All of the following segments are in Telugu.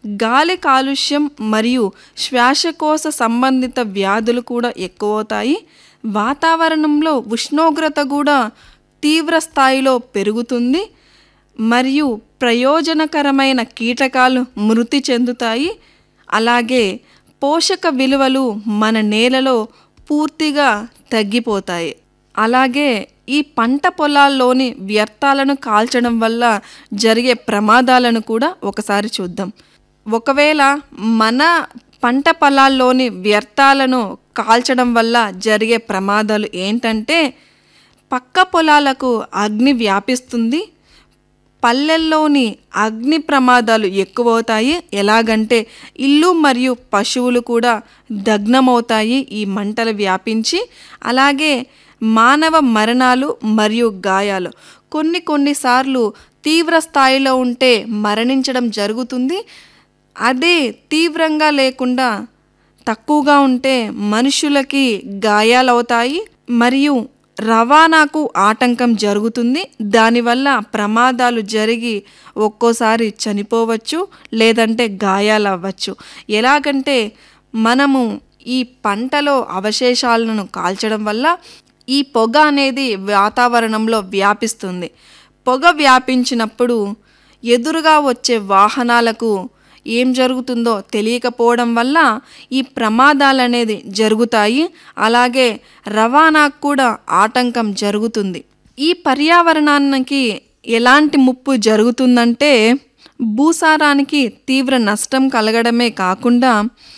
గాలి కాలుష్యం మరియు శ్వాసకోశ సంబంధిత వ్యాధులు కూడా ఎక్కువవుతాయి వాతావరణంలో ఉష్ణోగ్రత కూడా తీవ్ర స్థాయిలో పెరుగుతుంది మరియు ప్రయోజనకరమైన కీటకాలు మృతి చెందుతాయి అలాగే పోషక విలువలు మన నేలలో పూర్తిగా తగ్గిపోతాయి అలాగే ఈ పంట పొలాల్లోని వ్యర్థాలను కాల్చడం వల్ల జరిగే ప్రమాదాలను కూడా ఒకసారి చూద్దాం ఒకవేళ మన పంట పొలాల్లోని వ్యర్థాలను కాల్చడం వల్ల జరిగే ప్రమాదాలు ఏంటంటే పక్క పొలాలకు అగ్ని వ్యాపిస్తుంది పల్లెల్లోని అగ్ని ప్రమాదాలు ఎక్కువవుతాయి ఎలాగంటే ఇల్లు మరియు పశువులు కూడా దగ్నమవుతాయి ఈ మంటలు వ్యాపించి అలాగే మానవ మరణాలు మరియు గాయాలు కొన్ని కొన్నిసార్లు తీవ్ర స్థాయిలో ఉంటే మరణించడం జరుగుతుంది అదే తీవ్రంగా లేకుండా తక్కువగా ఉంటే మనుషులకి గాయాలవుతాయి మరియు రవాణాకు ఆటంకం జరుగుతుంది దానివల్ల ప్రమాదాలు జరిగి ఒక్కోసారి చనిపోవచ్చు లేదంటే గాయాలు అవ్వచ్చు ఎలాగంటే మనము ఈ పంటలో అవశేషాలను కాల్చడం వల్ల ఈ పొగ అనేది వాతావరణంలో వ్యాపిస్తుంది పొగ వ్యాపించినప్పుడు ఎదురుగా వచ్చే వాహనాలకు ఏం జరుగుతుందో తెలియకపోవడం వల్ల ఈ ప్రమాదాలు అనేది జరుగుతాయి అలాగే రవాణాకు కూడా ఆటంకం జరుగుతుంది ఈ పర్యావరణానికి ఎలాంటి ముప్పు జరుగుతుందంటే భూసారానికి తీవ్ర నష్టం కలగడమే కాకుండా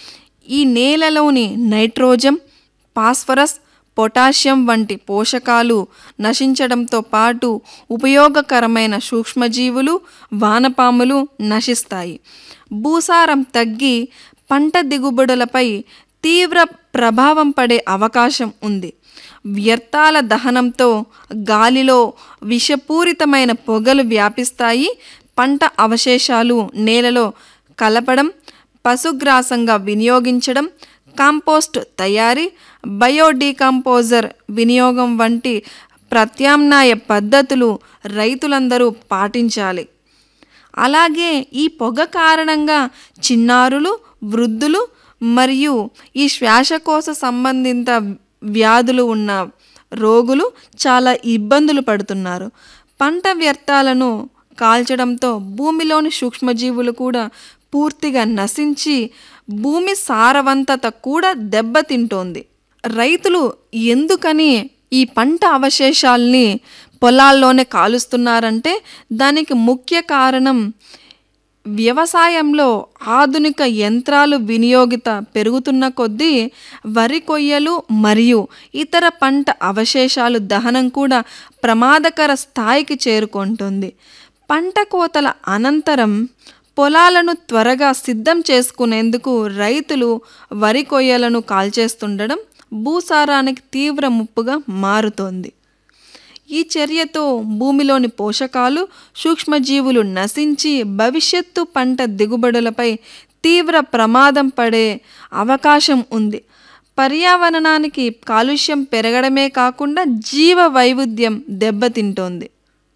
ఈ నేలలోని నైట్రోజన్ ఫాస్ఫరస్ పొటాషియం వంటి పోషకాలు నశించడంతో పాటు ఉపయోగకరమైన సూక్ష్మజీవులు వానపాములు నశిస్తాయి భూసారం తగ్గి పంట దిగుబడులపై తీవ్ర ప్రభావం పడే అవకాశం ఉంది వ్యర్థాల దహనంతో గాలిలో విషపూరితమైన పొగలు వ్యాపిస్తాయి పంట అవశేషాలు నేలలో కలపడం పశుగ్రాసంగా వినియోగించడం కాంపోస్ట్ తయారీ బయోడీకంపోజర్ వినియోగం వంటి ప్రత్యామ్నాయ పద్ధతులు రైతులందరూ పాటించాలి అలాగే ఈ పొగ కారణంగా చిన్నారులు వృద్ధులు మరియు ఈ శ్వాసకోశ సంబంధిత వ్యాధులు ఉన్న రోగులు చాలా ఇబ్బందులు పడుతున్నారు పంట వ్యర్థాలను కాల్చడంతో భూమిలోని సూక్ష్మజీవులు కూడా పూర్తిగా నశించి భూమి సారవంతత కూడా దెబ్బతింటోంది రైతులు ఎందుకని ఈ పంట అవశేషాల్ని పొలాల్లోనే కాలుస్తున్నారంటే దానికి ముఖ్య కారణం వ్యవసాయంలో ఆధునిక యంత్రాలు వినియోగిత పెరుగుతున్న కొద్దీ వరి కొయ్యలు మరియు ఇతర పంట అవశేషాలు దహనం కూడా ప్రమాదకర స్థాయికి చేరుకుంటుంది పంట కోతల అనంతరం పొలాలను త్వరగా సిద్ధం చేసుకునేందుకు రైతులు వరి కొయ్యలను కాల్చేస్తుండడం భూసారానికి తీవ్ర ముప్పుగా మారుతోంది ఈ చర్యతో భూమిలోని పోషకాలు సూక్ష్మజీవులు నశించి భవిష్యత్తు పంట దిగుబడులపై తీవ్ర ప్రమాదం పడే అవకాశం ఉంది పర్యావరణానికి కాలుష్యం పెరగడమే కాకుండా జీవ వైవిధ్యం దెబ్బతింటోంది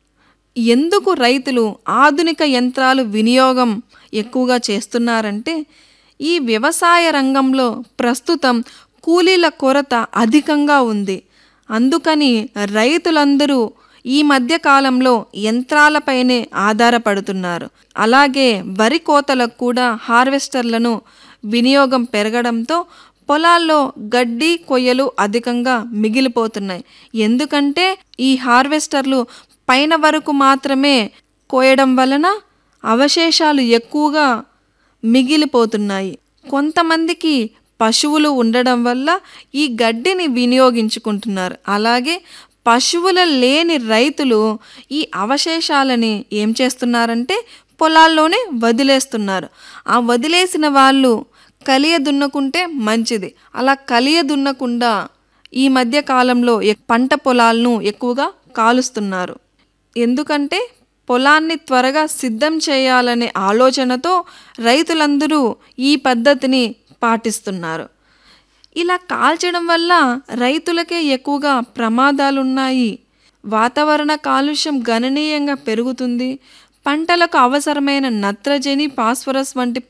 ఎందుకు రైతులు ఆధునిక యంత్రాలు వినియోగం ఎక్కువగా చేస్తున్నారంటే ఈ వ్యవసాయ రంగంలో ప్రస్తుతం కూలీల కొరత అధికంగా ఉంది అందుకని రైతులందరూ ఈ మధ్య కాలంలో యంత్రాలపైనే ఆధారపడుతున్నారు అలాగే వరి కోతలకు కూడా హార్వెస్టర్లను వినియోగం పెరగడంతో పొలాల్లో గడ్డి కొయ్యలు అధికంగా మిగిలిపోతున్నాయి ఎందుకంటే ఈ హార్వెస్టర్లు పైన వరకు మాత్రమే కోయడం వలన అవశేషాలు ఎక్కువగా మిగిలిపోతున్నాయి కొంతమందికి పశువులు ఉండడం వల్ల ఈ గడ్డిని వినియోగించుకుంటున్నారు అలాగే పశువుల లేని రైతులు ఈ అవశేషాలని ఏం చేస్తున్నారంటే పొలాల్లోనే వదిలేస్తున్నారు ఆ వదిలేసిన వాళ్ళు కలియ దున్నుకుంటే మంచిది అలా కలియ దున్నకుండా ఈ మధ్య కాలంలో ఎక్- పంట పొలాలను ఎక్కువగా కాలుస్తున్నారు ఎందుకంటే పొలాన్ని త్వరగా సిద్ధం చేయాలనే ఆలోచనతో రైతులందరూ ఈ పద్ధతిని పాటిస్తున్నారు ఇలా కాల్చడం వల్ల రైతులకే ఎక్కువగా ప్రమాదాలున్నాయి వాతావరణ కాలుష్యం గణనీయంగా పెరుగుతుంది పంటలకు అవసరమైన నత్రజని ఫాస్ఫరస్ వంటి